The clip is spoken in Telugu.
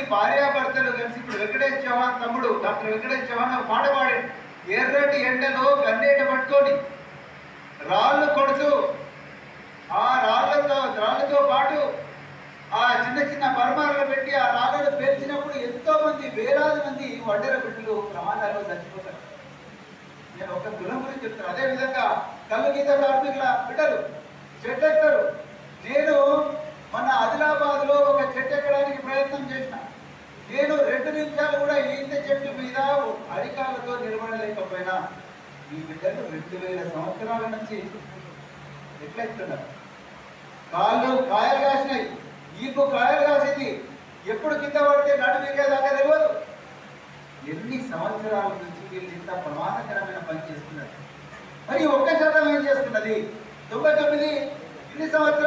భార్యాభర్తలు కలిసి ఇప్పుడు వెంకటేష్ చౌహాన్ తమ్ముడు డాక్టర్ వెంకటేష్ చౌహాన్ ఒక పాట పాడాడు ఎర్రటి ఎండలో గన్నేట పట్టుకొని రాళ్ళు కొడుతూ ఆ రాళ్లతో రాళ్ళతో పాటు ఆ చిన్న చిన్న పరమాలను పెట్టి ఆ రాళ్ళను పేల్చినప్పుడు ఎంతో మంది వేలాది మంది వడ్డెర బిడ్డలు ప్రమాదాల్లో చచ్చిపోతారు నేను ఒక కులం గురించి చెప్తాను అదే విధంగా కళ్ళు గీత కార్మికుల బిడ్డలు చెట్టు ఎక్కుతారు నేను మన ఆదిలాబాద్ లో ఒక చెట్టు ఎక్కడానికి ప్రయత్నం చేసిన నేను రెండు నిమిషాలు కూడా ఈత చెట్టు మీద అరికాలతో నిలబడలేకపోయినా ఈ బిడ్డలు రెండు వేల సంవత్సరాల నుంచి ఎట్లా ఎక్కుతున్నారు కాళ్ళు కాయలు కాసినాయి ఈపు కాయలు కాసింది ఎప్పుడు కింద పడితే నడు విరిగేదాకా తెలియదు ఎన్ని సంవత్సరాల నుంచి వీళ్ళు ఇంత ప్రమాదకరమైన పని చేస్తున్నారు మరి ఒక్క శాతం ఏం చేస్తున్నది తొంభై తొమ్మిది ఇన్ని సంవత్సరాలు